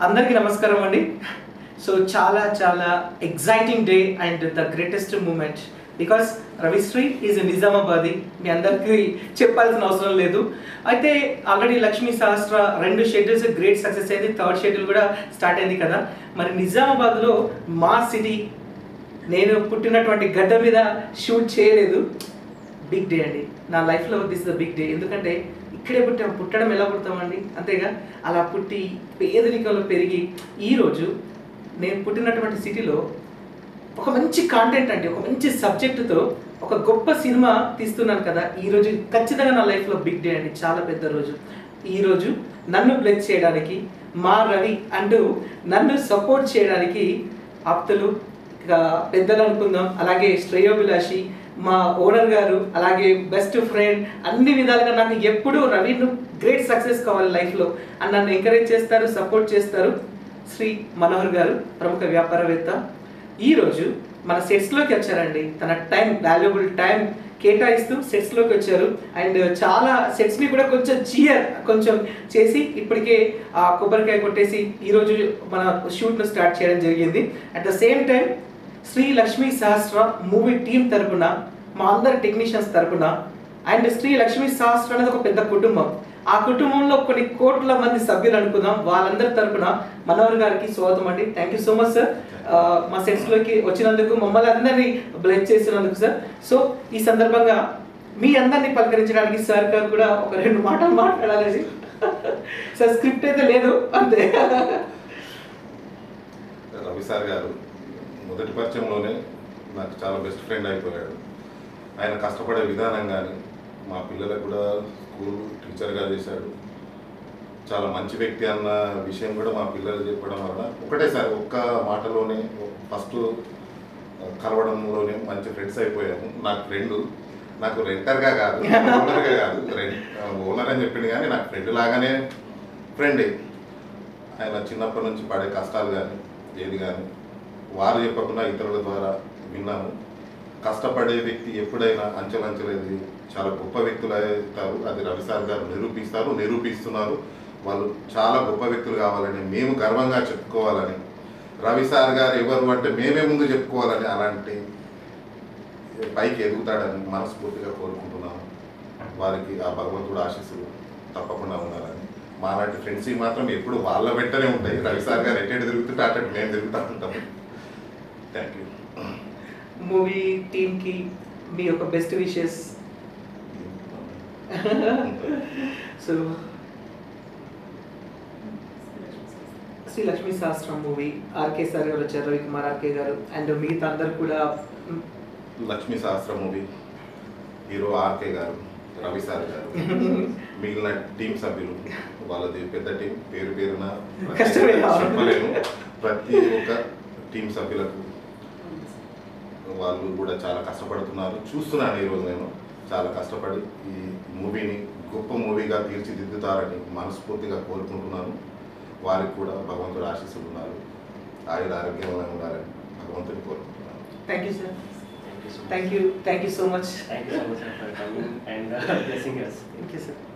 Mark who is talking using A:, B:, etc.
A: అందరికీ నమస్కారం అండి సో చాలా చాలా exciting day and the greatest moment because Ravishri is Nizamabadi మీ అందరికీ చెప్పాల్సిన అవసరం లేదు అయితే ఆల్రెడీ లక్ష్మీ సహస్ర రెండు షెడ్యూల్స్ గ్రేట్ సక్సెస్ అయింది థర్డ్ షెడ్యూల్ కూడా స్టార్ట్ అయింది కదా మరి నిజామాబాద్లో మా సిటీ నేను పుట్టినటువంటి గడ్డ మీద షూట్ చేయలేదు బిగ్ డే అండి నా లైఫ్లో దిస్ ద బిగ్ డే ఎందుకంటే ఇక్కడే పుట్టాం పుట్టడం ఎలా పుడతామండి అంతేగా అలా పుట్టి పేదరికంలో పెరిగి ఈరోజు నేను పుట్టినటువంటి సిటీలో ఒక మంచి కాంటెంట్ అండి ఒక మంచి సబ్జెక్టుతో ఒక గొప్ప సినిమా తీస్తున్నాను కదా ఈరోజు ఖచ్చితంగా నా లైఫ్లో బిగ్ డే అండి చాలా పెద్ద రోజు ఈరోజు నన్ను బ్లెస్ చేయడానికి మా రవి అంటూ నన్ను సపోర్ట్ చేయడానికి ఆప్తులు ఇక పెద్దలు అనుకుందాం అలాగే శ్రేయోభిలాషి మా ఓనర్ గారు అలాగే బెస్ట్ ఫ్రెండ్ అన్ని విధాలుగా నాకు ఎప్పుడూ రవి నువ్వు గ్రేట్ సక్సెస్ కావాలి లైఫ్లో అని నన్ను ఎంకరేజ్ చేస్తారు సపోర్ట్ చేస్తారు శ్రీ మనోహర్ గారు ప్రముఖ వ్యాపారవేత్త ఈరోజు మన సెట్స్లోకి వచ్చారండి తన టైం వాల్యుబుల్ టైం కేటాయిస్తూ సెట్స్లోకి వచ్చారు అండ్ చాలా సెట్స్ని కూడా కొంచెం చీయర్ కొంచెం చేసి ఇప్పటికే ఆ కొబ్బరికాయ కొట్టేసి ఈరోజు మన షూట్ను స్టార్ట్ చేయడం జరిగింది at the same time Shri Lakshmi Sahasra movie team తరపున మా అందరి టెక్నీషియన్స్ తరపున అండ్ శ్రీ లక్ష్మీ సహస్ర అనేది ఒక పెద్ద కుటుంబం ఆ కుటుంబంలో కొన్ని కోట్ల మంది సభ్యులు అనుకుందాం వాళ్ళందరి తరపున మనోహర్ గారికి స్వాగతం అండి thank you so much sir మా సెట్స్లోకి వచ్చినందుకు మమ్మల్ని అందరినీ బ్లెస్ చేసినందుకు సార్ సో ఈ సందర్భంగా మీ అందరినీ పలకరించడానికి సార్ గారు కూడా ఒక రెండు మాటలు మాట్లాడాలని సార్ స్క్రిప్ట్ అయితే లేదు అంతే
B: రవి సార్ గారు మొదటి పరిచయంలోనే నాకు చాలా బెస్ట్ ఫ్రెండ్ అయిపోయాడు ఆయన కష్టపడే విధానం కానీ మా పిల్లలకు కూడా స్కూల్ టీచర్గా చేశాడు చాలా మంచి వ్యక్తి అన్న విషయం కూడా మా పిల్లలు చెప్పడం వల్ల ఒకటేసారి ఒక్క మాటలోనే ఫస్ట్ కలవడంలోనే మంచి ఫ్రెండ్స్ అయిపోయాము నాకు ఫ్రెండ్ నాకు రెంటర్గా కాదు ఓనర్గా కాదు ఓనర్ అని చెప్పింది కానీ నాకు ఫ్రెండ్ లాగానే ఫ్రెండే ఆయన చిన్నప్పటి నుంచి పడే కష్టాలు కానీ ఏది కానీ వారు చెప్పకుండా ఇతరుల ద్వారా విన్నాము కష్టపడే వ్యక్తి ఎప్పుడైనా అంచెలంచెలేది చాలా గొప్ప వ్యక్తులు అవుతారు అది రవిసార్ గారు నిరూపిస్తారు నిరూపిస్తున్నారు వాళ్ళు చాలా గొప్ప వ్యక్తులు కావాలని మేము గర్వంగా చెప్పుకోవాలని రవిసార్ గారు ఎవరు అంటే మేమే ముందు చెప్పుకోవాలని అలాంటి పైకి ఎదుగుతాడని మనస్ఫూర్తిగా కోరుకుంటున్నాము వారికి ఆ భగవంతుడు ఆశీస్సులు తప్పకుండా ఉండాలని మాలాంటి ఫ్రెండ్స్ మాత్రం ఎప్పుడు వాళ్ళ వెంటనే ఉంటాయి రవిసార్ గారు ఎట్టేటి తిరుగుతుంటే అటు మేము తిరుగుతూ ఉంటాము థ్యాంక్ యూ
A: మూవీ టీమ్కి మీ యొక్క best wishes so Shri Lakshmi శాస్త్రం మూవీ ఆర్కే సార్ గారు వచ్చారు రవి కుమార్ ఆర్కే గారు అండ్ మిగతా అందరు కూడా
B: Lakshmi Sahasra movie hero RK గారు రవి సార్ గారు మిగిలిన టీం సభ్యులు వాళ్ళది పెద్ద టీం పేరు పేరున
A: కష్టమే.
B: చెప్పలేను ప్రతి ఒక్క టీం సభ్యులకు వాళ్ళు కూడా చాలా కష్టపడుతున్నారు చూస్తున్నాను ఈరోజు నేను చాలా కష్టపడి ఈ మూవీని గొప్ప మూవీగా తీర్చిదిద్దుతారని మనస్ఫూర్తిగా కోరుకుంటున్నాను వారికి కూడా భగవంతుడు ఆశీస్సులు ఉన్నారు ఆయుర ఆరోగ్యంగా ఉండాలని భగవంతుని కోరుకుంటున్నాను
A: thank you sir
C: Thank you so much.
A: Thank you thank you so much
C: Thank you so much sir, for coming and uh, blessing us.
A: Thank you sir